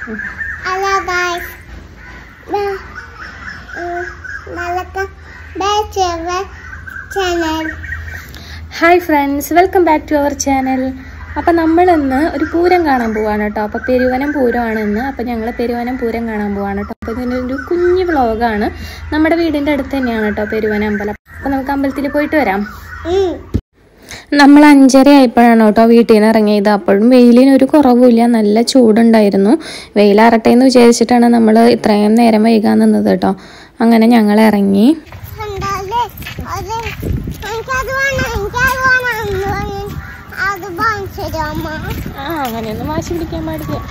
Hello guys. Welcome back to our channel. Hi friends welcome back to our channel അപ്പം നമ്മളിന്ന് ഒരു പൂരം കാണാൻ പോവാണ് കേട്ടോ അപ്പോൾ പെരുവനം പൂരമാണ് ഇന്ന് അപ്പോൾ ഞങ്ങൾ പെരുവനം പൂരം കാണാൻ പോവാണ് കേട്ടോ അപ്പോൾ ഇതിൻ്റെ ഒരു കുഞ്ഞു വ്ളോഗാണ് നമ്മുടെ വീടിൻ്റെ അടുത്ത് തന്നെയാണ് കേട്ടോ പെരുവനം അമ്പലം അപ്പോൾ നമുക്ക് അമ്പലത്തിൽ പോയിട്ട് വരാം Mm. നമ്മൾ അഞ്ചര ആയപ്പോഴാണ് കേട്ടോ വീട്ടിൽ നിന്ന് ഇറങ്ങിയത് അപ്പോഴും വെയിലിന് ഒരു കുറവുമില്ല നല്ല ചൂടുണ്ടായിരുന്നു വെയിലാറട്ടെ എന്ന് വിചാരിച്ചിട്ടാണ് നമ്മൾ ഇത്രയും നേരം വൈകാൻ നിന്നത് കേട്ടോ അങ്ങനെ ഞങ്ങൾ ഇറങ്ങി കണ്ടാലേ അത് എനിക്കത് വേണം എനിക്കത് വേണം എന്ന് പറഞ്ഞ് അത് വാങ്ങിച്ചു തരുമോ ആ അങ്ങനെയൊന്നും വാശി പിടിക്കാൻ പാടില്ല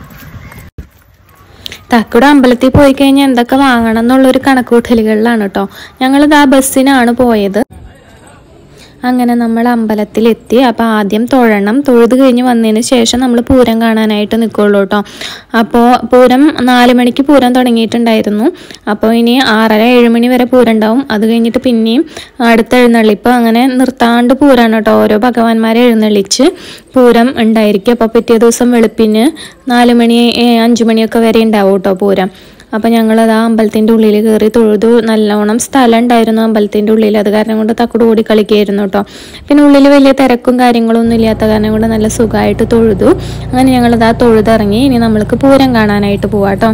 തക്കുട അമ്പലത്തിൽ പോയി കഴിഞ്ഞാൽ എന്തൊക്കെ വാങ്ങണം എന്നുള്ളൊരു കണക്കൂട്ടലുകളിലാണ് കേട്ടോ ഞങ്ങളിത് ആ ബസ്സിനാണ് പോയത് അങ്ങനെ നമ്മൾ അമ്പലത്തിലെത്തി അപ്പോൾ ആദ്യം തൊഴണം തൊഴുത് കഴിഞ്ഞ് വന്നതിന് ശേഷം നമ്മൾ പൂരം കാണാനായിട്ട് നിൽക്കുള്ളൂ കേട്ടോ അപ്പോൾ പൂരം നാല് മണിക്ക് പൂരം തുടങ്ങിയിട്ടുണ്ടായിരുന്നു അപ്പോൾ ഇനി ആറര ഏഴ് മണി വരെ പൂരം ഉണ്ടാവും അത് കഴിഞ്ഞിട്ട് പിന്നെയും അടുത്ത എഴുന്നള്ളിപ്പ് അങ്ങനെ നിർത്താണ്ട് പൂരാണ് കേട്ടോ ഓരോ ഭഗവാന്മാരെ എഴുന്നള്ളിച്ച് പൂരം ഉണ്ടായിരിക്കും അപ്പോൾ പിറ്റേ ദിവസം വെളുപ്പിന് നാല് മണി ഏ, അഞ്ച് മണിയൊക്കെ വരെ ഉണ്ടാവും കേട്ടോ പൂരം അപ്പം ഞങ്ങളത് ആ അമ്പലത്തിൻ്റെ ഉള്ളിൽ കയറി തൊഴുതു നല്ലോണം സ്ഥലം ഉണ്ടായിരുന്നു അമ്പലത്തിൻ്റെ ഉള്ളിൽ അത് കാരണം കൊണ്ട് തക്കട് ഓടി കളിക്കുകയായിരുന്നു കേട്ടോ പിന്നെ ഉള്ളിൽ വലിയ തിരക്കും കാര്യങ്ങളൊന്നും ഇല്ലാത്ത കാരണം കൊണ്ട് നല്ല സുഖമായിട്ട് തൊഴുതു അങ്ങനെ ഞങ്ങളത് ആ തൊഴുതിറങ്ങി ഇനി നമ്മൾക്ക് പൂരം കാണാനായിട്ട് പോവാട്ടോ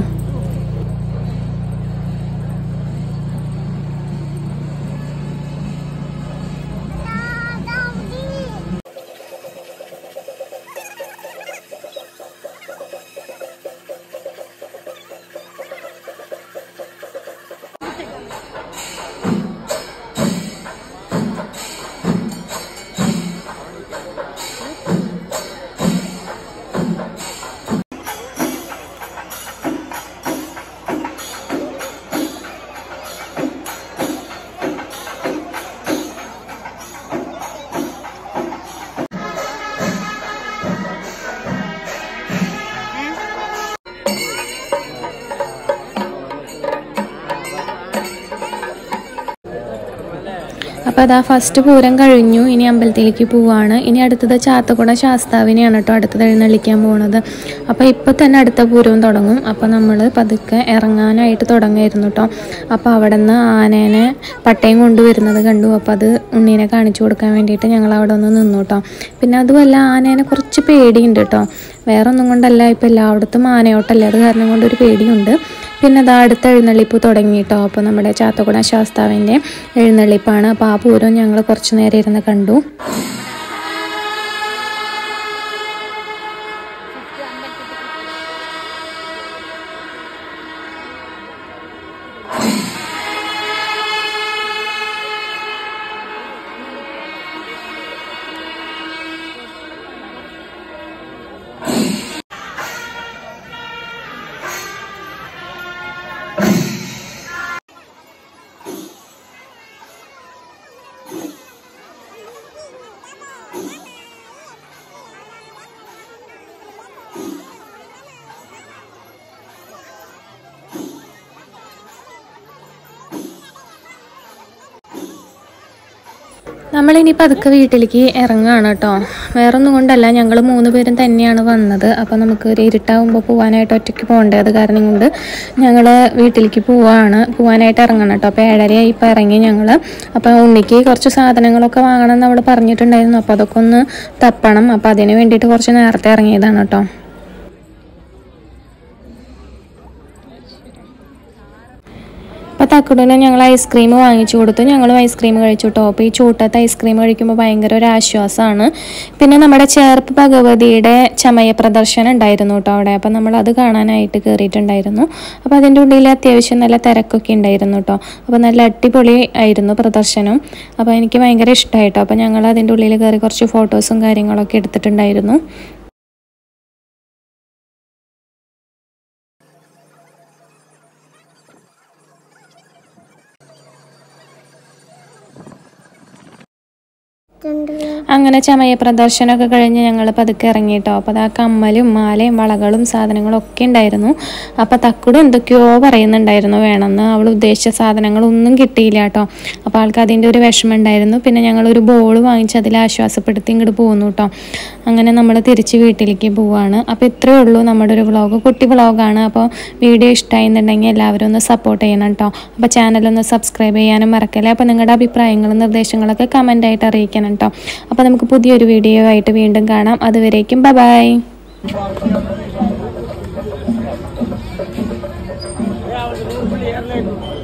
അപ്പോൾ അതാ ഫസ്റ്റ് പൂരം കഴിഞ്ഞു ഇനി അമ്പലത്തിലേക്ക് പോവാണ് ഇനി അടുത്തത് ചാത്തക്കുട ശാസ്താവിനെയാണ് കേട്ടോ അടുത്തത് എഴുന്നള്ളിക്കാൻ പോകുന്നത് അപ്പോൾ ഇപ്പോൾ തന്നെ അടുത്ത പൂരവും തുടങ്ങും അപ്പോൾ നമ്മൾ പതുക്കെ ഇറങ്ങാനായിട്ട് തുടങ്ങായിരുന്നു കേട്ടോ അപ്പോൾ അവിടെ നിന്ന് ആനേനെ പട്ടയം കൊണ്ടുവരുന്നത് കണ്ടു അപ്പോൾ അത് ഉണ്ണീനെ കാണിച്ചു കൊടുക്കാൻ വേണ്ടിയിട്ട് ഞങ്ങൾ അവിടെ ഒന്ന് നിന്നു കേട്ടോ പിന്നെ അതുമല്ല ആനേനെ കുറച്ച് പേടിയുണ്ട് കേട്ടോ വേറെ ഒന്നും കൊണ്ടല്ല ഇപ്പോൾ എല്ലായിടത്തും ആനയോട്ടല്ലേ അത് കാരണം കൊണ്ട് ഒരു പേടിയുണ്ട് പിന്നെ അതാ അടുത്ത എഴുന്നള്ളിപ്പ് തുടങ്ങി കേട്ടോ അപ്പോൾ നമ്മുടെ ചാത്തക്കുട ശാസ്താവിൻ്റെ എഴുന്നള്ളിപ്പാണ് അപ്പോൾ ആ പൂരം ഞങ്ങൾ കുറച്ച് നേരം ഇരുന്ന് കണ്ടു നമ്മളിനി പതുക്കെ വീട്ടിലേക്ക് ഇറങ്ങുകയാണ് കേട്ടോ വേറൊന്നും കൊണ്ടല്ല ഞങ്ങൾ മൂന്ന് പേരും തന്നെയാണ് വന്നത് അപ്പോൾ നമുക്ക് ഒരു ഇരുട്ടാവുമ്പോൾ പോകാനായിട്ട് ഒറ്റയ്ക്ക് പോകേണ്ടത് കാരണം കൊണ്ട് ഞങ്ങൾ വീട്ടിലേക്ക് പോവാണ് പോകാനായിട്ട് ഇറങ്ങണം കേട്ടോ അപ്പോൾ ഏഴരയായി ഇപ്പോൾ ഇറങ്ങി ഞങ്ങൾ അപ്പോൾ ഉണ്ണിക്ക് കുറച്ച് സാധനങ്ങളൊക്കെ വാങ്ങണം എന്ന് അവൾ പറഞ്ഞിട്ടുണ്ടായിരുന്നു അപ്പോൾ അതൊക്കെ ഒന്ന് തപ്പണം അപ്പോൾ അതിന് വേണ്ടിയിട്ട് കുറച്ച് നേരത്തെ ഇറങ്ങിയതാണ് കേട്ടോ അപ്പോൾ തക്കുടിന് ഞങ്ങൾ ഐസ്ക്രീം വാങ്ങിച്ചു കൊടുത്തു ഞങ്ങളും ഐസ്ക്രീം കഴിച്ചു കേട്ടോ അപ്പോൾ ഈ ചൂട്ടത്ത് ഐസ്ക്രീം കഴിക്കുമ്പോൾ ഭയങ്കര ഒരു ആശ്വാസമാണ് പിന്നെ നമ്മുടെ ചേർപ്പ് ഭഗവതിയുടെ ചമയ പ്രദർശനം ഉണ്ടായിരുന്നു കേട്ടോ അവിടെ അപ്പോൾ നമ്മൾ അത് കാണാനായിട്ട് കയറിയിട്ടുണ്ടായിരുന്നു അപ്പോൾ അതിൻ്റെ ഉള്ളിൽ അത്യാവശ്യം നല്ല തിരക്കൊക്കെ ഉണ്ടായിരുന്നു കേട്ടോ അപ്പോൾ നല്ല അടിപൊളി ആയിരുന്നു പ്രദർശനം അപ്പോൾ എനിക്ക് ഭയങ്കര ഇഷ്ടമായിട്ടോ അപ്പോൾ ഞങ്ങൾ അതിൻ്റെ ഉള്ളിൽ കയറി കുറച്ച് ഫോട്ടോസും കാര്യങ്ങളൊക്കെ എടുത്തിട്ടുണ്ടായിരുന്നു അങ്ങനെ ചമയ പ്രദർശനമൊക്കെ കഴിഞ്ഞ് ഞങ്ങൾ പതുക്കെ ഇറങ്ങിയിട്ടോ അപ്പോൾ അത് ആ കമ്മലും മാലയും വളകളും സാധനങ്ങളും ഒക്കെ ഉണ്ടായിരുന്നു അപ്പോൾ തക്കുട് എന്തൊക്കെയോ പറയുന്നുണ്ടായിരുന്നു വേണമെന്ന് അവൾ ഉദ്ദേശിച്ച സാധനങ്ങളൊന്നും കിട്ടിയില്ല കേട്ടോ അപ്പോൾ ആൾക്ക് അതിൻ്റെ ഒരു വിഷമം ഉണ്ടായിരുന്നു പിന്നെ ഞങ്ങളൊരു ബോൾ വാങ്ങിച്ച് അതിൽ ആശ്വാസപ്പെടുത്തി ഇങ്ങോട്ട് പോന്നു കേട്ടോ അങ്ങനെ നമ്മൾ തിരിച്ച് വീട്ടിലേക്ക് പോവാണ് അപ്പോൾ ഇത്രയേ ഉള്ളൂ നമ്മുടെ ഒരു വ്ളോഗ് കുട്ടി വ്ളോഗാണ് അപ്പോൾ വീഡിയോ ഇഷ്ടമായിരുന്നുണ്ടെങ്കിൽ എല്ലാവരും ഒന്ന് സപ്പോർട്ട് ചെയ്യണം കേട്ടോ അപ്പോൾ ചാനലൊന്ന് സബ്സ്ക്രൈബ് ചെയ്യാനും മറക്കല്ലേ അപ്പോൾ നിങ്ങളുടെ അഭിപ്രായങ്ങളും നിർദ്ദേശങ്ങളൊക്കെ കമൻ്റായിട്ട് അറിയിക്കണം കേട്ടോ അപ്പോൾ നമുക്ക് പുതിയൊരു വീഡിയോ ആയിട്ട് വീണ്ടും കാണാം അതുവരേക്കും bye bye Yeah, I was a little bit early.